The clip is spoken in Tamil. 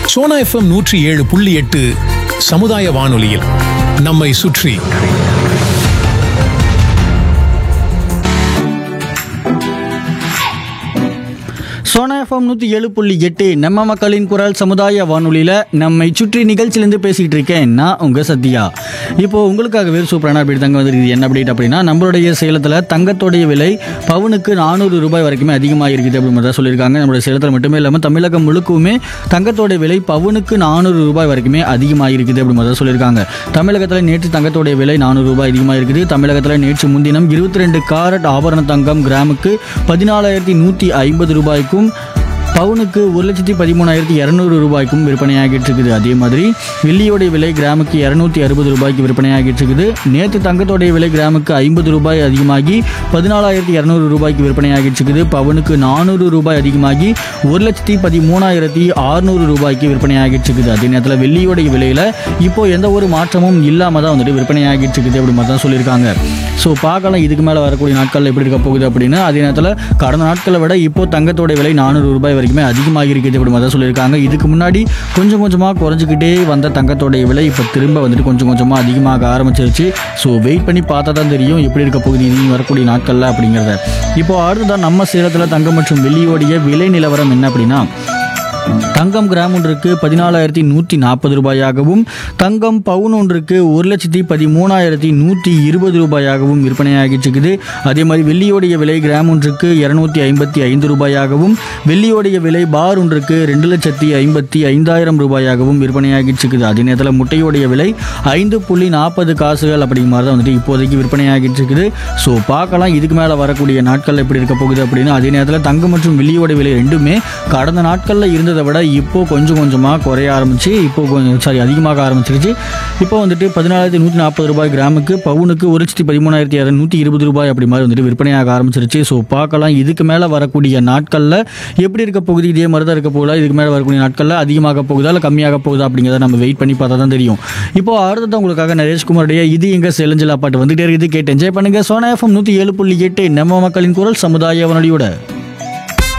சோனா எஃப்எம் நூற்றி ஏழு புள்ளி எட்டு சமுதாய வானொலியில் நம்மை சுற்றி சோனா எஃப்எம் நூற்றி ஏழு புள்ளி எட்டு நம்ம மக்களின் குரல் சமுதாய வானொலியில் நம்மை சுற்றி நிகழ்ச்சியிலேருந்து பேசிகிட்டு இருக்கேன் நான் உங்கள் சத்யா இப்போ உங்களுக்காகவே சூப்பரான அப்டேட் தங்க வந்திருக்குது என்ன அப்டேட் அப்படின்னா நம்மளுடைய சேலத்தில் தங்கத்தோடைய விலை பவுனுக்கு நானூறு ரூபாய் வரைக்குமே அதிகமாக இருக்குது அப்படின்னு தான் சொல்லியிருக்காங்க நம்மளுடைய சேலத்தில் மட்டுமே இல்லாமல் தமிழகம் முழுக்குமே தங்கத்தோடைய விலை பவுனுக்கு நானூறு ரூபாய் வரைக்குமே அதிகமாக இருக்குது அப்படின்னு தான் சொல்லியிருக்காங்க தமிழகத்தில் நேற்று தங்கத்தோடைய விலை நானூறு ரூபாய் அதிகமாக இருக்குது தமிழகத்தில் நேற்று முன்தினம் இருபத்தி ரெண்டு காரட் ஆபரண தங்கம் கிராமுக்கு பதினாலாயிரத்தி நூற்றி ஐம்பது ரூபாய்க்கும் பவுனுக்கு ஒரு லட்சத்தி பதிமூணாயிரத்தி இரநூறு ரூபாய்க்கும் விற்பனையாகிட்டு இருக்குது அதே மாதிரி வெள்ளியோடைய விலை கிராமுக்கு இரநூத்தி அறுபது ரூபாய்க்கு விற்பனையாகிட்டு இருக்குது நேற்று தங்கத்தோடைய விலை கிராமுக்கு ஐம்பது ரூபாய் அதிகமாகி பதினாலாயிரத்தி இரநூறு ரூபாய்க்கு விற்பனையாகிட்டு இருக்குது பவுனுக்கு நானூறு ரூபாய் அதிகமாகி ஒரு லட்சத்தி பதிமூணாயிரத்தி அறுநூறு ரூபாய்க்கு விற்பனையாகிட்டு இருக்குது அதே நேரத்தில் வெள்ளியோடைய விலையில் இப்போ எந்த ஒரு மாற்றமும் இல்லாமல் தான் வந்துட்டு விற்பனையாகிட்டு இருக்குது அப்படி மாதிரி தான் சொல்லியிருக்காங்க ஸோ பார்க்கலாம் இதுக்கு மேலே வரக்கூடிய நாட்களில் எப்படி இருக்க போகுது அப்படின்னு அதே நேரத்தில் கடந்த நாட்களை விட இப்போ தங்கத்தோட விலை நானூறு ரூபாய் வரைக்குமே அதிகமாக இருக்குது அப்படி மாதிரி தான் சொல்லியிருக்காங்க இதுக்கு முன்னாடி கொஞ்சம் கொஞ்சமாக குறைஞ்சிக்கிட்டே வந்த தங்கத்தோடைய விலை இப்போ திரும்ப வந்துட்டு கொஞ்சம் கொஞ்சமாக அதிகமாக ஆரம்பிச்சிருச்சு ஸோ வெயிட் பண்ணி பார்த்தா தான் தெரியும் எப்படி இருக்க போகுது இனி வரக்கூடிய நாட்களில் அப்படிங்கிறத இப்போ அடுத்ததான் நம்ம சேலத்தில் தங்கம் மற்றும் வெள்ளியோடைய விலை நிலவரம் என்ன அப்படின்னா தங்கம் கிராம் ஒன்றுக்கு பதினாலாயிரத்தி நூற்றி நாற்பது ரூபாயாகவும் தங்கம் பவுன் ஒன்றுக்கு ஒரு லட்சத்தி பதிமூணாயிரத்தி நூற்றி இருபது ரூபாயாகவும் விற்பனையாகிட்டு இருக்குது அதே மாதிரி வெள்ளியோடைய விலை கிராம் ஒன்றுக்கு இரநூத்தி ஐம்பத்தி ஐந்து ரூபாயாகவும் வெள்ளியோடைய விலை பார் ஒன்றுக்கு ரெண்டு லட்சத்தி ஐம்பத்தி ஐந்தாயிரம் ரூபாயாகவும் விற்பனையாகிட்டு இருக்குது அதே நேரத்தில் முட்டையோடைய விலை ஐந்து புள்ளி நாற்பது காசுகள் அப்படிங்கிற மாதிரி தான் வந்துட்டு இப்போதைக்கு விற்பனையாகிட்டு இருக்குது ஸோ பார்க்கலாம் இதுக்கு மேலே வரக்கூடிய நாட்கள் எப்படி இருக்க போகுது அப்படின்னு அதே நேரத்தில் தங்கம் மற்றும் வெள்ளியோட விலை ரெண்டுமே கடந்த நாட்களில் இருந்ததை விட இப்போ கொஞ்சம் கொஞ்சமாக குறைய ஆரம்பிச்சு இப்போ கொஞ்சம் சாரி அதிகமாக ஆரம்பிச்சிருச்சு இப்போ வந்துட்டு பதினாலாயிரத்தி நூற்றி நாற்பது ரூபாய் கிராமுக்கு பவுனுக்கு ஒரு லட்சத்தி பதிமூணாயிரத்தி இரநூத்தி இருபது ரூபாய் அப்படி மாதிரி வந்துட்டு விற்பனையாக ஆரம்பிச்சிருச்சு ஸோ பார்க்கலாம் இதுக்கு மேலே வரக்கூடிய நாட்களில் எப்படி இருக்க போகுது இதே மாதிரி தான் இருக்க போகுதா இதுக்கு மேலே வரக்கூடிய நாட்களில் அதிகமாக போகுதா இல்லை கம்மியாக போகுதா அப்படிங்கிறத நம்ம வெயிட் பண்ணி பார்த்தா தான் தெரியும் இப்போ அடுத்தது உங்களுக்காக நரேஷ்குமாருடைய இது எங்க செலஞ்சிலா பாட்டு வந்துட்டே இருக்குது கேட்டு என்ஜாய் பண்ணுங்க சோனா எஃப்எம் நூற்றி ஏழு புள்ளி எட்டு நம்ம மக்களின் குரல் சமுதாய வானொலியோட